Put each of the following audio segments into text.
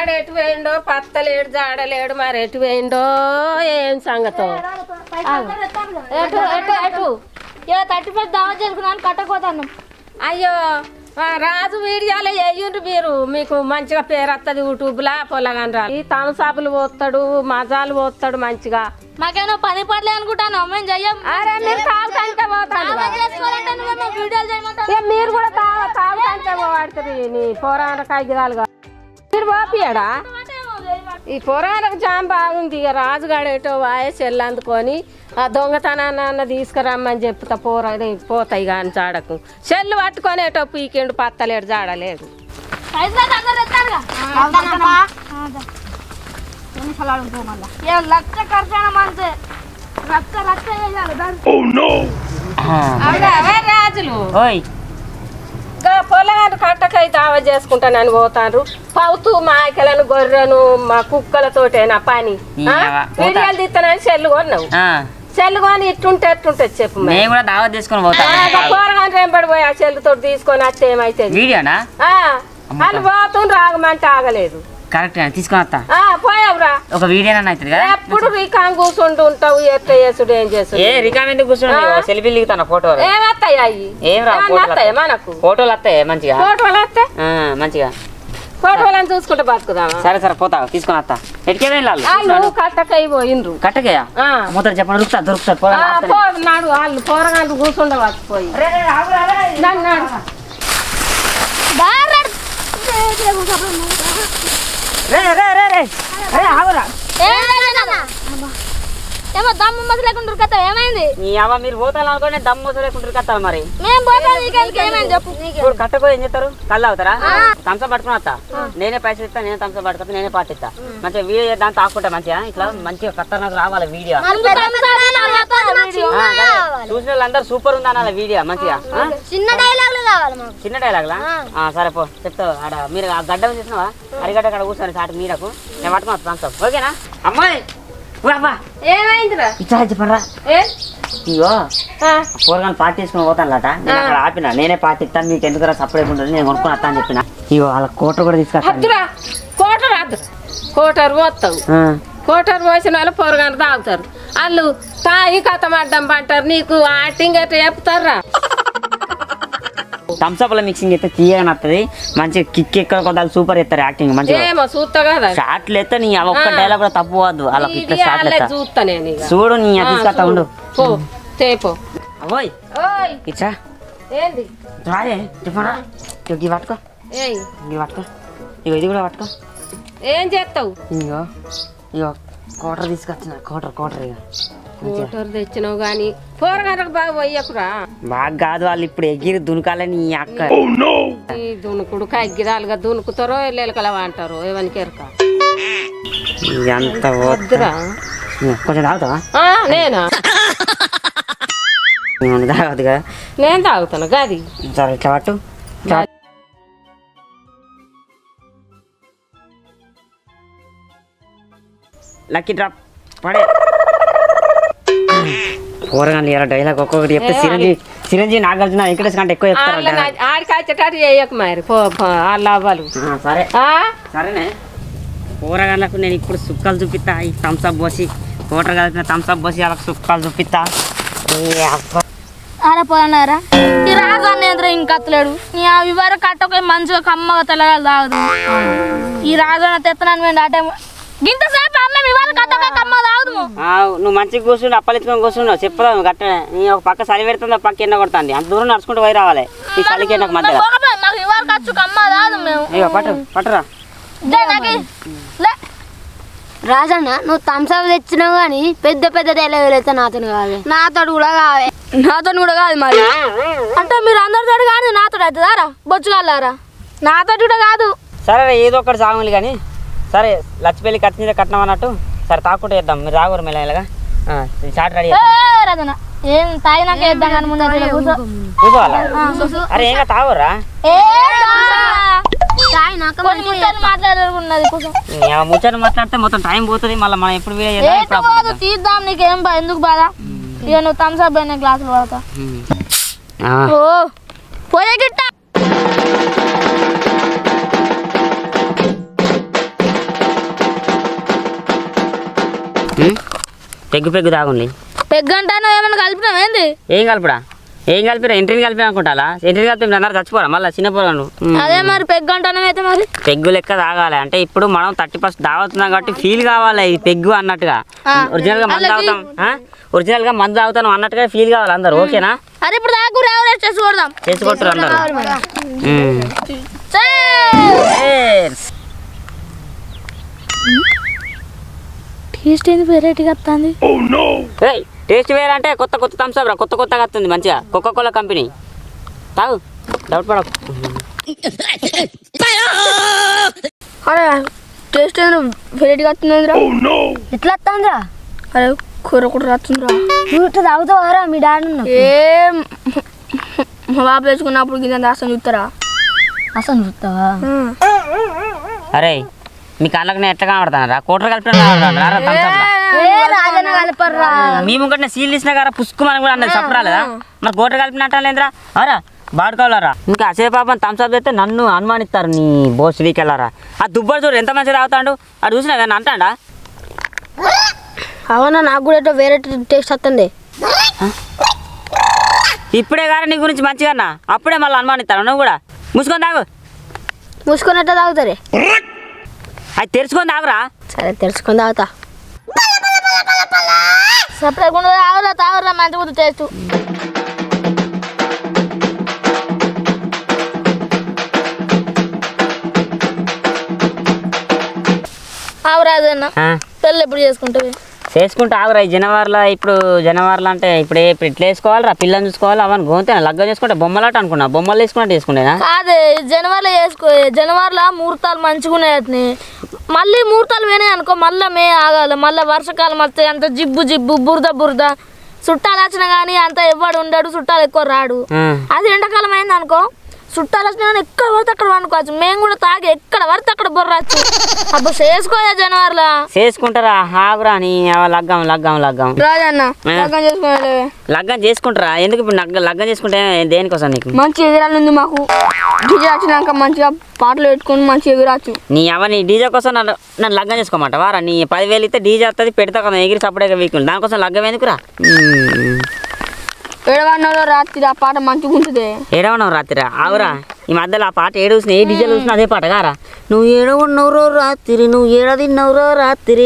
వాడు ఎటు పోయిండో పత్తలేడు జాడలేడు మరి ఎటు పోయిండో ఏం సంగతో ఎటు ఎటు ఎటు ఏ థర్టీ ఫైవ్ దావా చేసుకున్నాను కట్టకపోతాను అయ్యో ఆ రాజు వీడియోలో వేయండి మీరు మీకు మంచిగా పేరు వస్తుంది యూట్యూబ్లా పొలగాని రా ఈ తమసాపులు పోస్తాడు మజాలు పోస్తాడు మంచిగా మాకేమో పని పడలే అనుకుంటాను మేము చెయ్యం అరే మీరు తాగుతాంటే పోతాడు దావా చేసుకోవాలంటే నువ్వేమో వీడియోలు చేయమంటావు ఏ మీరు కూడా తాగ తాగుతాంటే పోవాడుతుంది నీ పోరాట కాగితాలుగా మీరు పోపియాడా ఈ పురాణకు జామ్ బాగుంది ఇక రాజుగాడు ఏటో వాయ చెల్లు అందుకొని ఆ దొంగతనాన్న తీసుకురమ్మని చెప్తా పోర పోతాయి కానీ జాడకు చెల్లు పట్టుకొని ఏటో పీకిండు పత్తలేడు జాడలేడు పైసలు అందరు ఎత్తారుగా ఏ లక్ష ఖర్చు అయినా మంచి లక్ష లక్ష వేయాలి దాని అవునా అవే రాజులు ఓయ్ ఇంకా పొలాలు కట్టకై దావ చేసుకుంటానని పోతారు పౌతు మాయకలను గొర్రెను మా కుక్కలతోటే నా పని ఈ ఆ? అవ- పోతా. వీడియోలు తీస్తానని చెల్లు కొన్నావు ఆ, చెల్లు కొని ఇట్టుంటే ఎట్టుంటది చెప్పు మరి. నేను కూడా దావత్ తీసుకొని పోతా ఆ, ఇక పోరగాని రేంబడి పోయి ఆ చెల్లుతో తీసుకొని వస్తే ఏమైతుంది వీడియోనా ఆ, వాళ్ళు పోతుండ్రు ఆగమంటే ఆగలేదు కరెక్ట్ తీసుకొని వస్తా ఆ పోయావురా ఒక వీడియోనా అవుతుంది కదా ఎప్పుడు రీకాం కూర్చుంటూ ఉంటావు ఎట్ట చేసుడు ఏం చేసుడు ఏ రికామ్ ఎందుకు కూర్చున్నావు సెల్ఫీ దిగుతాను ఫోటో ఏమత్తాయి అయ్యి ఏం రా ఏమన్నా ఫోటోలు వస్తాయా మనకు ఫోటోలు వస్తాయి మంచిగా ఫోటోలు వస్తే ఆ, మంచిగా ఫోటోలను చూసుకుంటే బతుకుదామా సరే సరే పోతా తీసుకొని వస్తా ఎటుకే వెళ్ళాలి వాళ్ళు కట్టకై పోయిండ్రు కట్టకయా ఆ. మొదలు చెప్పండి దొరుకుతా దొరుకుతా పోదాం, ఆ, వస్తానే. పో నాడు వాళ్ళు పోరగాళ్ళు కూర్చుండవచ్చు పోయి నన్ను నాడు. రే రే రే రే రే ఆగురా ఏమో దమ్ము మసలు లేకుండా ఉరకతావు ఏమైంది నీ అవ్వ మీరు పోతాను అనుకోండి దమ్ము లేకుంటారు కదా మరి మేము పోతాం నీకెందుకు ఏమైంది చెప్పు ఇప్పుడు కట్టకో ఏం చేస్తారు కళ్ళు అవుతారా తంస పట్టుకుని వస్తా నేనే పైసలు ఇస్తా నేనే తంస పట్టుకుంటా నేనే పాట ఇస్తా మంచిగా వీడియో చేద్దాం తాకుంటా మంచిగా ఇట్లా మంచిగా ఖతర్నాక్ రావాలి వీడియో ఆ, అదే. చూసిన వాళ్ళందరూ సూపర్ ఉంది అనాలి వీడియో మంచిగా ఆ? చిన్న డైలాగులు కావాలి మాకు చిన్న డైలాగ్లా ఆ, సరే పో చెప్తావు ఆడ మీరు ఆ గడ్డ మీద చూసినావా అరిగడ్డ అక్కడ కూర్చొని చాటు మీరకు నేను పట్టుకుని వస్తా తంస ఓకేనా అమ్మాయి ఓ అబ్బా ఏమైందిరా ఇచ్చా చెప్పండి ఏ ఇగో ఆ, కూరగాయలు పార్టీ తీసుకుని పోతానులట నేను అక్కడ ఆపిన నేనే పార్టీ ఇస్తాను మీకు ఎందుకు సపరేట్ ఉంటుంది నేను కొనుక్కొని వస్తా అని చెప్పిన ఇగో వాళ్ళ కోట కూడా తీసుకొస్తాను వద్దురా కోటరు వద్దు కోటరు పోతావు ఆ. కోటరు పోసిన వాళ్ళు పొరగంట తాగుతారు వాళ్ళు తాగి కథం అడ్డం పంటారు నీకు యాక్టింగ్ ఎట్లా చెప్తారా థమ్స్అప్ లో మిక్సింగ్ అయితే తీయగా నత్తది మంచిగా కిక్ ఎక్కడ కొద్దాలు సూపర్ ఎత్తారు యాక్టింగ్ మంచిగా ఏమో చూస్తా కదా షార్ట్లు ఎత్తే నీ ఆ ఒక్క డైలాగ్ కూడా తప్పు పోవద్దు అలా ఇట్లా షార్ట్లు వీడియోలే ఎత్తా చూస్తా నేను ఇక. చూడు నీ ఆ, తీసుకొస్తా ఉండు పో తేపో అవోయ్ ఓయ్ ఇచ్చా ఏంది రాయే చెప్పరా ఇగో ఇవి పట్టుకో ఏయ్ ఇవి పట్టుకో ఇగో ఇది కూడా పట్టుకో ఏం చేస్తావు ఇగో ఇగో కోటర్ తీసుకొచ్చిన కోటర్ కోటర్ ఇక మంచిగా కోటరు తెచ్చినావు కానీ పోరగాళ్ళకు బాగా పోయకురా బాగా కాదు వాళ్ళు ఇప్పుడు ఎగిరి దునకాలని నీ అక్క ఈ దునుకుడు కగ్గిరాలుగా దునుకుతారో ఎల్లెలకల అంటారు ఎవరికి ఎరక ఎంత వద్దురా కొంచెం తాగుతావా ఆ, నేనా నేను తాగదు కదా నేను తాగుతాను గది సరే ఇట్లా పట్టు ఇట్లా పట్టు. లక్కీ డ్రాప్ పడే కూరగాయలు ఇలా డైలాగ్ ఒక్కొక్కటి చెప్తే చిరంజీవి చిరంజీవి నాగార్జున వెంకటేష్ కంటే ఎక్కువ చెప్తారు వాళ్ళ నా- ఆడికి వచ్చేటట్టు చేయకు మరి పో పో, వాళ్ళ అవ్వలు ఆ, సరే ఆ? సరేనే కూరగాయలకు నేను ఇప్పుడు సుక్కలు చూపిస్తా ఈ థమ్స్అప్ పోసి కూటర్ కలిపిన థమ్స్అప్ పోసి వాళ్ళకి సుక్కలు చూపిస్తా ఈ అబ్బ. అరే పోనారా ఈ రాజు అన్నేంద్ర ఇంకా అత్తలేడు నీ ఆ వివర కట్టక మంచిగా కమ్మగా తెల్లగా తాగదు ఈ రాజు అన్న తెత్తనాను మేము అటే గింత సేపు అమ్మ వివర కట్టక కమ్మ తాగదు ఆ, నువ్వు మంచిగా కూర్చుని అప్పలెత్తుకొని కూర్చున్నావు చెప్పుదాం గట్టనే నీ ఒక పక్క చలి పెడుతుంది ఒక పక్క ఎండ కొడుతుంది అంత దూరం నడుచుకుంటూ పోయి రావాలి ఈ చలికి ఎండకు మధ్యలో పోకపోయి మాకు వివర ఖర్చు కమ్మ తాగదు మేము ఇగో పట్టు పట్టురా దే నాకి లే రాజన్న నువ్వు థమ్స్అప్ తెచ్చినావు కానీ పెద్ద పెద్ద డైలాగులు అయితే నాతో కావాలి నాతో కూడా కావాలి నాతో కూడా కాదు మరి అంటే మీరు అందరితో కానీ నాతో అవుతుందారా బొచ్చుగాలారా నాతో కూడా కాదు సరే ఏదో ఒకటి సాగులు కానీ సరే లచ్చిపల్లి కత్తి మీద కట్నం అన్నట్టు సరే తాకుంటూ వేద్దాం మీరు రాగురు మెల్లగా చాట్ రెడీ ఏ రదన ఏం తాగినాక వేద్దాం కానీ ముందు అట్లా కూర్చో కూర్చోవాలా అరే ఏంగా తాగురా ఏ కొన్ని ముచ్చట్లు మాట్లాడుకున్నది కూర్చో ముచ్చట మాట్లాడితే మొత్తం టైం పోతుంది మళ్ళీ మనం ఎప్పుడు వీడియో చేద్దాం ఏటు ఎప్పుడు upload పోదు తీద్దాం నీకేం బా ఎందుకు బాధ ఇక నువ్వు థమ్స్ అప్ అయిన గ్లాసులు పడతా చేద్దాం. ఆ. ఓ పోయే గిట్ట ఉమ్? పెగ్గు పెగ్గు తాగుండి పెగ్గంటాను ఏమైనా కలిపినావు ఏంది ఏం కలిపిడా ఏం కలిపిరా ఎంట్రీని కలిపి అనుకుంటా ఎంట్రీని కలిపి అందరు చచ్చిపోరా మళ్ళీ చిన్న పోరాను అదే మరి పెగ్గంటాను అయితే మరి పెగ్గు లెక్క తాగాలి అంటే ఇప్పుడు మనం థర్టీ ఫస్ట్ తాగుతున్నాం కాబట్టి ఫీల్ కావాలి ఇది పెగ్గు అన్నట్టుగా ఆ. ఒరిజినల్ గా మందు అలాగే. తాగుతాం ఒరిజినల్ గా మందు తాగుతాం అన్నట్టుగా ఫీల్ కావాలి అందరు ఓకేనా అరే ఇప్పుడు దాకా ఎవరెస్ట్ చేసి కొడదాం చేసుకుంటారు అందరు ఉమ్. Cheers. టేస్ట్ ఏంది వెరైటీగా వస్తుంది ఏయ్, టేస్ట్ వేరే అంటే కొత్త కొత్త థమ్స్అప్ రా కొత్త కొత్తగా వస్తుంది మంచిగా కోకా కోలా కంపెనీ తాగు డౌట్ పడకు అరే టేస్ట్ ఏంది వెరైటీగా వస్తుందిరా ఎట్లా వస్తుందిరా అరే కూర కూడా వస్తుందిరా నువ్వు ఇట్లా తాగుతావారా మీ డాడీ ఉన్నావు ఏం మా బాబు వేసుకున్నప్పుడు గిన్నె దాస్తాను చూస్తారా అసలు చూస్తావా అరే మీ కళ్ళకి నేను ఎట్లా కనబడతానరా కోటర్ కలిపిన కనబడతానరా థమ్స్అప్ లా ఏ రాజన్న కలపర్రా మీ ముంగట సీల్ తీసిన గారా పుష్కుమని కూడా అన్నది చెప్పరాలేదా మరి కోటర్ కలిపిన అంటాలేదురా అరా బాడుకోవాలరా ఇంకా అసే పాపం థమ్స్అప్ చేస్తే నన్ను అనుమానిస్తారు నీ బోస్ వీకెళ్ళారా ఆ దుబ్బడు చూడు ఎంత మంచిగా తాగుతాడు అది చూసినా కానీ అంటాడా అవునా నాకు కూడా ఏటో వేరే టేస్ట్ వస్తుంది ఇప్పుడే కానీ నీ గురించి మంచిగా అన్నా అప్పుడే మళ్ళీ అనుమానిస్తారు నువ్వు కూడా మూసుకొని తాగు మూసుకున్నట్టు తాగుతారే అది తెరుచుకొని తాగురా సరే తెలుసుకొని తాగుతా సపరేట్ తాగరా తాగరా మంచి కొద్ది టేస్ట్ ఆవురాదు అన్న ఆ, పెళ్ళి ఎప్పుడు చేసుకుంటావి చేసుకుంటూ ఆగురా ఈ జనవరిలో ఇప్పుడు జనవరిలో అంటే ఇప్పుడు ఏ- ఇప్పుడు ఇట్లా వేసుకోవాలిరా పిల్లని చూసుకోవాలి అవన్నీ గోంతేనా లగ్గం చేసుకుంటే బొమ్మలాట అనుకున్నా బొమ్మలు వేసుకున్నట్టు వేసుకునేనా కాదే జనవరిలో చేసుకో జనవరిలో ముహూర్తాలు మంచిగా ఉన్నాయి మళ్ళీ ముహూర్తాలు పోయినాయి అనుకో మళ్ళీ మే ఆగాలి మళ్ళీ వర్షాకాలం వస్తే అంత జిబ్బు జిబ్బు బురద బురద చుట్టాలు వచ్చినా కానీ అంత ఎవ్వడు ఉండడు చుట్టాలు ఎక్కువ రాడు ఆ. అది ఎండాకాలం అయింది అనుకో చుట్టాలు వచ్చినా కానీ ఎక్కడ పడితే అక్కడ వండుకోవచ్చు మేము కూడా తాగి ఎక్కడ పడితే అక్కడ బొర్రచ్చు అప్పుడు చేసుకోయా జనవరిలో చేసుకుంటారా ఆగురా నీ అవ లగ్గం లగ్గం లగ్గం రాజన్న ఆ. లగ్గం చేసుకునే లగ్గం చేసుకుంటారా ఎందుకు ఇప్పుడు లగ్గ- లగ్గం చేసుకుంటే దేనికోసం నీకు మంచి ఎగిరాలు ఉంది మాకు డీజే వచ్చినాక మంచిగా పాటలు పెట్టుకొని మంచిగా ఎగిరచ్చు నీ అవ నీ డీజే కోసం నన్ను నన్ను లగ్గం చేసుకోమంట వారా నీ పదివేలు ఇస్తే డీజే వస్తుంది పెడతా కదా ఎగిరి సపరేట్గా వీకులు దానికోసం లగ్గం ఎందుకురా ఏడవన్నలో రాత్రి ఆ పాట మంచిగా ఉంటుంది ఏడవన్నావు రాత్రి ఆవురా ఈ మధ్యలో ఆ పాట ఏడు చూసిన ఏ డీజే చూసినా అదే పాట గారా నువ్వు ఏడవన్నవరో రాత్రి నువ్వు ఏడదిన్నవరో రాత్రి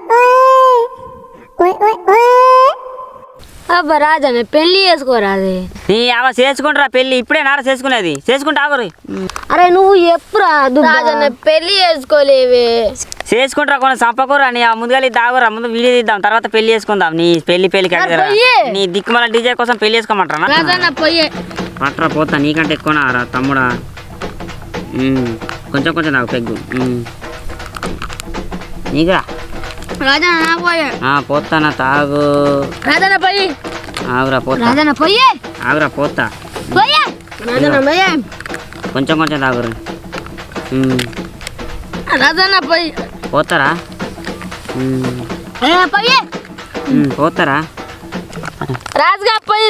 అబ్బా రాజన్న పెళ్లి చేసుకోరా అది నీ అవ చేసుకుంటారా పెళ్ళి ఇప్పుడే నారా చేసుకునేది చేసుకుంటా ఆగురు అరే నువ్వు ఎప్పురా రాజన్న పెళ్లి చేసుకోలేవే చేసుకుంటారా కొన్ని సంపకూర నీ ఆ ముందుగా దాగురా ముందు వీడియో తీద్దాం తర్వాత పెళ్లి చేసుకుందాం నీ పెళ్లి పెళ్లికి అడిగారా నీ దిక్కుమల డీజే కోసం పెళ్లి చేసుకోమంటారా రాజన్న పోయే పట్రా పోతా నీకంటే ఎక్కువనా రా తమ్ముడా ఉమ్, కొంచెం కొంచెం నాకు పెగ్గు ఉమ్. నీకురా రాజన్న పోయే ఆ, పోతానా తాగు రాజన్న పోయి ఆగురా పోతా రాజన్న పోయే ఆగురా పోతా పోయే రాజన్న పోయే కొంచెం కొంచెం తాగురు ఉమ్, రాజన్న పోయి పోతారా ఉమ్, పోయే ఉమ్, పోతారా రాజుగా పోయి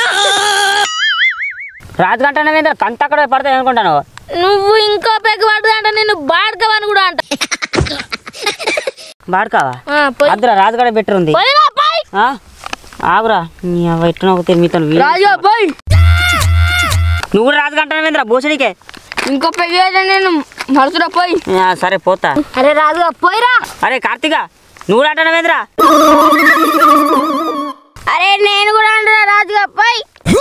రాజు గంట తంత అక్కడ పడతాయి అనుకుంటాను నువ్వు ఇంకో పెగ్ పడుతుందంట నిన్ను బాడకవని కూడా అంట బాడుకావా ఆ, పోయి అద్దరా రాజుగడ బెటర్ ఉంది పోయిరా పోయి ఆ? ఆగురా నీ అవ్వ ఎట్లా ఒక మీతో రాజుగా పోయి నువ్వు కూడా రాజు గంటనేంద్రా భూషణికే ఇంకో పెగ్ వేయడం నేను మనసులో పోయి ఆ, సరే పోతా అరే రాజుగా పోయిరా అరే కార్తీక నువ్వు కూడా అంటావేంద్రా అరే నేను కూడా అంటున్నా రాజుగా పోయి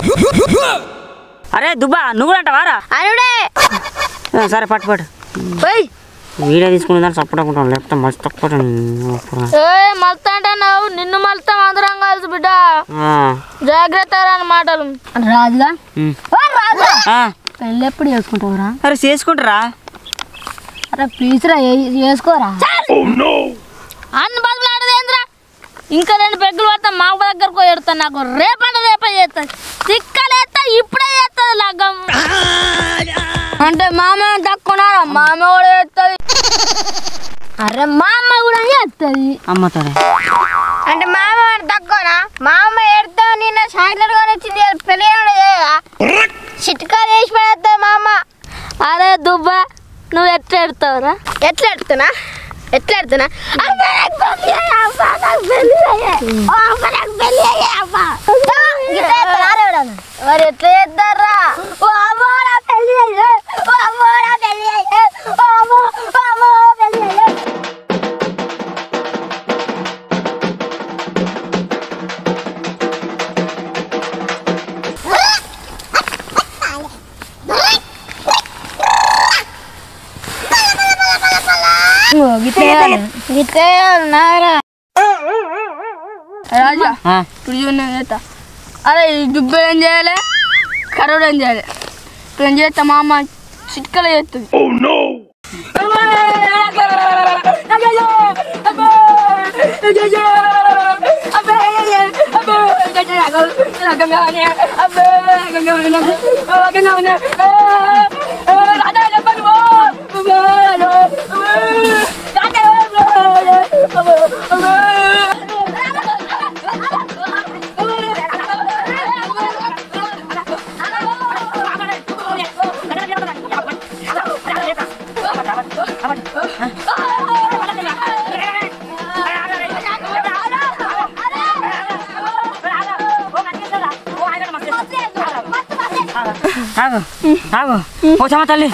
అరే దుబ్బా నువ్వు కూడా అంటావారా అనుడే ఆ, సరే పట్టు పట్టు పోయి వీడియో తీసుకునే దాన్ని సపోర్ట్ లేకపోతే మస్తు తక్కువ ఏ మల్తా అంటున్నావు నిన్ను మల్తాం అందరం కలిసి బిడ్డ జాగ్రత్త అని మాటలు రాజుగా ఓ రాజుగా పెళ్ళి ఎప్పుడు చేసుకుంటావురా అరే చేసుకుంటారా అరే ప్లీజ్ రా ఏ- చేసుకోరా అన్ని బదులు ఆడదేంద్రా ఇంకా రెండు పెగ్గులు పడతా మా దగ్గరకు ఎడతాను నాకు రేపండి రేపే చేస్తుంది తిక్కలేస్తా ఇప్పుడే చేస్తుంది లగ్గం అంటే మామ తక్కున్నారా మామ కూడా చేస్తుంది అరే మా అమ్మ కూడా చేస్తుంది అమ్మతారే అంటే మా అమ్మ తక్కువనా మా అమ్మ ఎడతా నిన్న సాయంత్రం కొని వచ్చింది పెళ్ళి చిట్కా చేసి పడేస్తుంది మా అమ్మ అరే దుబ్బ నువ్వు ఎట్లా ఎడతావురా ఎట్లా ఎడుతున్నా ఎట్లా ఎడుతున్నా అమ్మ, నాకు పెళ్ళి అయ్యా, అమ్మ, నాకు మరి ఎట్లా చేస్తారా ఓ అమ్మో నా పెళ్లి అయ్యే ఓ అమ్మో నా పెళ్లి అయ్యే ఓ అమ్మో ఓ అమ్మో పెళ్లి అయ్యే గిట్టే నారా రాజా ఆ, ఇప్పుడు చూడు నేను చేస్తా అరే ఈ దుబ్బు ఏం చేయాలి కరోడు ఏం చేయాలి ఇప్పుడు ఏం చేస్తా మా అమ్మ చిట్కలు చేస్తుంది ఆగు ఆగు ఓ చమ్మ తల్లి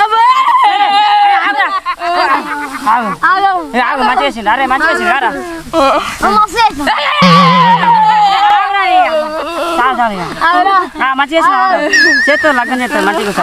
ఆగు ఏ, ఆగు మంచి చేసిండు అరే మంచి చేసిండు రారా చాలు చాలు ఇక. ఆ, మంచి చేసిన చేస్తావు లగ్గం చేస్తావు మంచిగా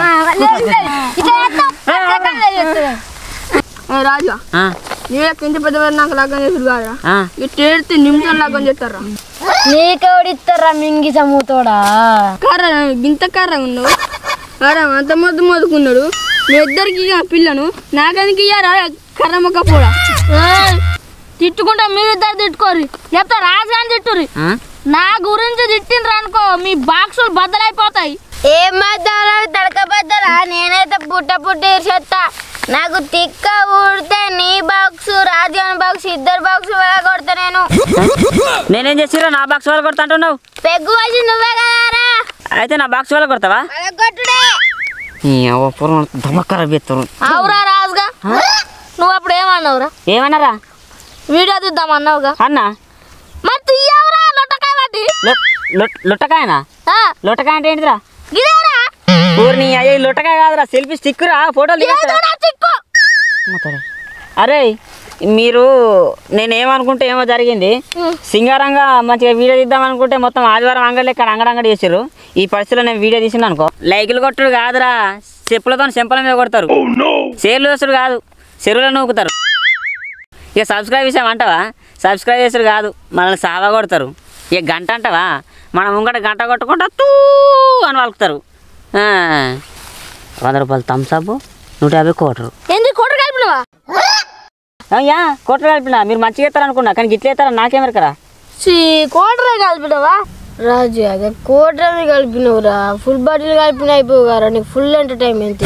రాజా ఆ, నీళ్ళ కింద పెద్ద నాకు లగ్గం చేసారు కాదా ఆ. ఇటు ఏడితే నిమిషం లగ్గం చేస్తారా నీకెవడిస్తారా మింగి సమ్ముతోడా కర్ర గింత కర్ర ఉన్నావు కర్ర అంత మొద్దు మొద్దుకున్నాడు మీ ఇద్దరికి ఇక పిల్లను నాకెందుకు ఇయ్యారా కర్ర మొక్క కూడా తిట్టుకుంటా మీరిద్దరు తిట్టుకోరు లేకపోతే రాజాని తిట్టుర్రి ఆ? నా గురించి తిట్టిండ్రు అనుకో మీ బాక్సులు బద్దలైపోతాయి ఏం మధ్యలో తడక బద్దలా నేనైతే పుట్ట పుట్టి ఇరిచేస్తా నాకు తిక్క ఊడితే నీ బాక్స్ రాజాన్ బాక్స్ ఇద్దరు బాక్స్ కొడతా నేను నేనేం చేసిరా నా బాక్స్ వాళ్ళు కొడతా అంటున్నావు పెగ్గు వచ్చి నువ్వే కదారా అయితే నా బాక్స్ వాళ్ళు కొడతావా కొట్టుడే ఈ అవ్వ పూర్వం ధమక్కర బెత్తరు అవురా రాజుగా నువ్వు అప్పుడు ఏమన్నావురా ఏమన్నారా వీడియో తీద్దాం అన్నావుగా అన్న మరి తీయవురా లొట్టకాయ పట్టి లొ- లొ- లొట్టకాయనా ఆ, లొట్టకాయ అంటే ఏంటిరా ఇదేరా ఊరిని అయ్యే లొట్టకాయ కాదురా సెల్ఫీ స్టిక్ రా ఫోటోలు దిగేస్తారా ఏదోరా చిక్కు అమ్మతోడే. అరే మీరు నేనేమనుకుంటే ఏమో జరిగింది సింగారంగా మంచిగా వీడియో తీద్దాం అనుకుంటే మొత్తం ఆదివారం అంగడి ఇక్కడ అంగడి అంగడి చేసారు ఈ పరిస్థితిలో నేను వీడియో తీసిన అనుకో లైకులు కొట్టుడు కాదురా చెప్పులతో చెంపల మీద కొడతారు సేర్లు వేసుడు కాదు చెరువులో నూకుతారు ఇక సబ్స్క్రైబ్ చేసాం అంటావా సబ్స్క్రైబ్ చేసుడు కాదు మనల్ని సావా కొడతారు ఇక గంట అంటావా మనం ముంగట గంట కొట్టుకుంటా తూ అని వలుకుతారు ఆ. వంద రూపాయలు థమ్స్అప్ నూట యాభై కోటరు ఎందుకు కొట్టు కలిపినవా అయ్యా కోట్లు కలిపినా మీరు మంచిగా ఇస్తారు అనుకున్నా కానీ గిట్ల ఇస్తారా నాకేమరకరా సి కోటరే కలిపినవా రాజు అదే కోటమి కలిపినవురా ఫుల్ బాటిల్ కలిపిన అయిపోగారా నీకు ఫుల్ ఎంటర్టైన్మెంట్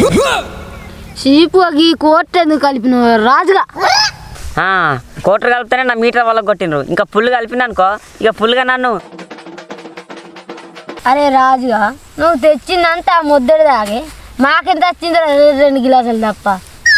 చీపు ఈ కోట ఎందుకు కలిపినవా రాజుగా కోట్లు కలిపితేనే నా మీటర్ వాళ్ళకి కొట్టిండ్రు ఇంకా ఫుల్ కలిపిన అనుకో ఇక ఫుల్గా నన్ను అరే రాజుగా నువ్వు తెచ్చిందంతా ఆ ముద్దడి తాగే మాకెంత వచ్చిందిరా రెండు- రెండు గిలాసులు తప్ప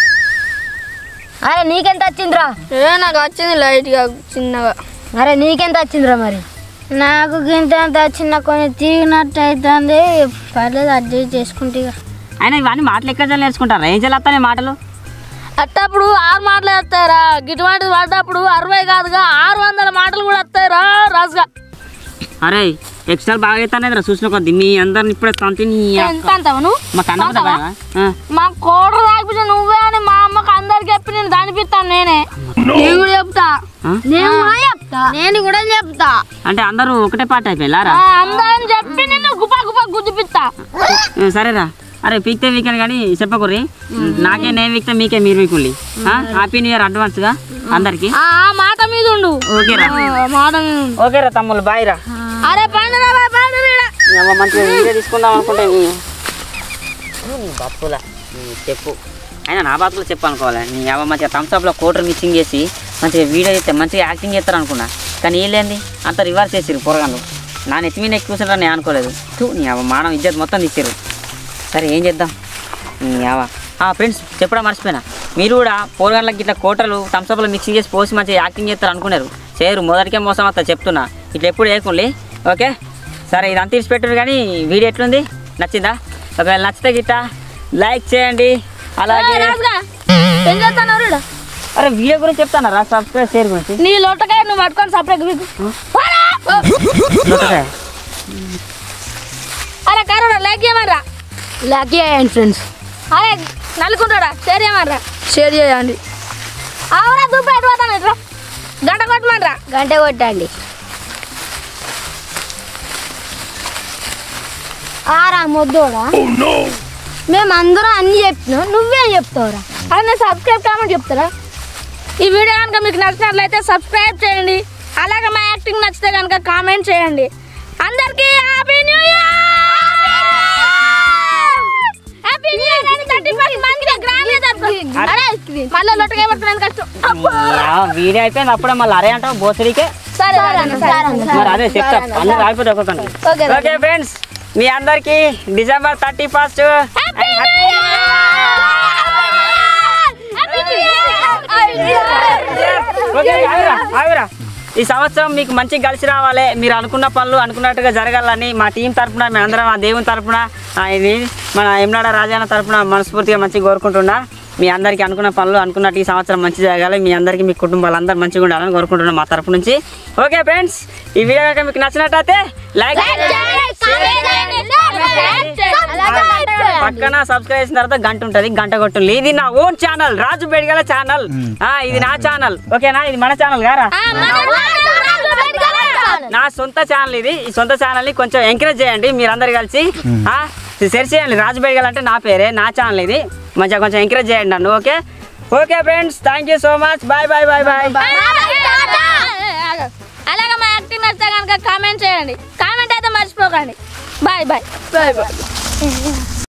అరే నీకెంత వచ్చిందిరా ఏ నాకు వచ్చింది లైట్గా చిన్నగా అరే నీకెంత వచ్చిందిరా మరి నాకు గింత అంత వచ్చిన కొంచెం తిరిగినట్టు అవుతుంది పర్లేదు అడ్జస్ట్ చేసుకుంటే ఇక. అయినా ఇవన్నీ మాటలు ఎక్కడ నేర్చుకుంటారా ఏం చేస్తానే మాటలు అట్టప్పుడు ఆరు మాటలు వస్తాయిరా గిట్టుబాటు పడ్డప్పుడు అరవై కాదుగా ఆరు వందల మాటలు కూడా వస్తాయిరా రాజుగా అరే ఎక్స్ట్రా బాగా అవుతానేదిరా చూసిన కొద్ది మీ అందరిని ఇప్పుడే తంతి నీ ఎంత అంటావు నువ్వు మా కన్న అంటావా? మా కోడలు తాగిపించ నువ్వే అని మా అమ్మకి అందరికి చెప్పి నేను దానిపిస్తాను నేనే నేను కూడా చెప్తా నేను కూడా చెప్తా నేను కూడా చెప్తా అంటే అందరూ ఒకటే పాట అయిపోయారా ఆ, అందరం చెప్పి నేను గుపా గుపా గుద్దిపిస్తా సరేరా అరే పీక్తే వీకెండ్ కానీ చెప్పకుర్రి నాకే నేను వీక్తే మీకే మీరు వీకుండి హ్యాపీ న్యూ ఇయర్ అడ్వాన్స్గా అందరికి ఆ ఆ మాట మీద ఉండు ఓకేరా ఆ మాట మీద ఉండు ఓకేరా తమ్ముళ్ళు బాయ్ రా అరే పండురా బాయ్ పండురా అమ్మ మంచిగా వీడియో తీసుకుందాం అనుకుంటే నీ నీ బప్పులా నీ చెప్పు అయినా నా బాతులో చెప్పు అనుకోవాలి నీ అవ్వ మంచిగా థమ్స్అప్లో కోటర్ మిక్సింగ్ చేసి మంచిగా వీడియో చేస్తే మంచిగా యాక్టింగ్ చేస్తారు అనుకున్నా కానీ వీళ్ళేంది అంత రివర్స్ చేసిరు పొరగాళ్ళు నా నెత్తి మీద ఎక్కువ కూర్చుంటారని నేను అనుకోలేదు తూ నీ అవ్వ మానవ ఇజ్జత్ మొత్తం తీసిరు సరే ఏం చేద్దాం నీ అవ్వ ఫ్రెండ్స్ చెప్పడం మర్చిపోయినా మీరు కూడా పోరగాళ్ళకి ఇట్లా కోటలు థమ్స్అప్లో మిక్సింగ్ చేసి పోసి మంచిగా యాక్టింగ్ చేస్తారు అనుకున్నారు చేయరు మొదటికే మోసం వస్తా చెప్తున్నా ఇట్లా ఎప్పుడు వేయకుండి ఓకే సరే ఇదంతా తీసి పెట్టరు కానీ వీడియో ఎట్లుంది నచ్చిందా ఒకవేళ నచ్చితే గిట్ట లైక్ చేయండి అలాగే రాజుగా ఏం చేస్తున్నావు రీడు అరే వీడియో గురించి చెప్తాను రా సబ్స్క్రైబ్ షేర్ గురించి నీ లోటకాయ నువ్వు పట్టుకొని సపరేట్ వీకు చూడరా? అరే కరోనా లైక్ చేయమనరా లక్కీ అయ్యండి ఫ్రెండ్స్ అరే నలుకుంటాడా షేర్ చేయమనరా షేర్ చేయండి అవునా దుబ్బ ఎటు పోతాను ఇట్లా గంట కొట్టమనరా గంట కొట్టండి ఆరా మొద్దోడా మేము అందరం అన్ని చెప్తున్నాం నువ్వేం చెప్తావురా అరే నేను సబ్స్క్రైబ్ కామెంట్ చెప్తారా ఈ వీడియో కనుక మీకు నచ్చినట్లయితే సబ్స్క్రైబ్ చేయండి అలాగే మా యాక్టింగ్ నచ్చితే కనుక కామెంట్ చేయండి అందరికీ happy new year happy new year అని థర్టీ ఫస్ట్ మంత్కి గ్రాండ్ గా అరే మళ్ళీ లొట్టగా పడుతున్నాను కష్టం అబ్బో. ఆ, వీడియో అయిపోయింది అప్పుడే మళ్ళీ అరే అంటావు బోసడికే సరే సరే, సరే మరి అదే చెప్తా అందరూ రాలిపోతే ఒక్కొక్కరిని ఓకే, ఓకే ఫ్రెండ్స్ మీ అందరికి డిసెంబర్ థర్టీ ఫస్ట్ ఓకే ఆవిరా ఆవిరా ఈ సంవత్సరం మీకు మంచిగా కలిసి రావాలి మీరు అనుకున్న పనులు అనుకున్నట్టుగా జరగాలని మా టీం తరపున మీ అందరం మా దేవుని తరపున ఆ, ఇది మన ఎమ్నాడ రాజాన తరపున మనస్ఫూర్తిగా మంచిగా కోరుకుంటున్నా మీ అందరికీ అనుకున్న పనులు అనుకున్నట్టు ఈ సంవత్సరం మంచి జరగాలి మీ అందరికీ మీ కుటుంబాలు అందరూ మంచిగా ఉండాలని కోరుకుంటున్నాం మా తరపు నుంచి ఓకే ఫ్రెండ్స్ ఈ వీడియో కనుక మీకు నచ్చినట్టయితే లైక్ పక్కన సబ్స్క్రైబ్ చేసిన తర్వాత గంట ఉంటది గంట కొట్టుంది ఇది నా own channel Raju Bedigala channel ఆ ఇది నా ఛానల్ ఓకేనా ఇది మన ఛానల్ గారా నా సొంత ఛానల్ ఇది ఈ సొంత ఛానల్ ని కొంచెం ఎంకరేజ్ చేయండి మీరందరు కలిసి ఆ సెర్చ్ చేయండి రాజు బెడిగల్ అంటే నా పేరే నా ఛానల్ ఇది మంచిగా కొంచెం ఎంకరేజ్ చేయండి నన్ను okay okay friends thank you so much bye bye bye bye అలాగే మా యాక్టింగ్ నచ్చితే కనుక కామెంట్ చేయండి కామెంట్ అయితే మర్చిపోకండి బాయ్ బాయ్ బాయ్ బాయ్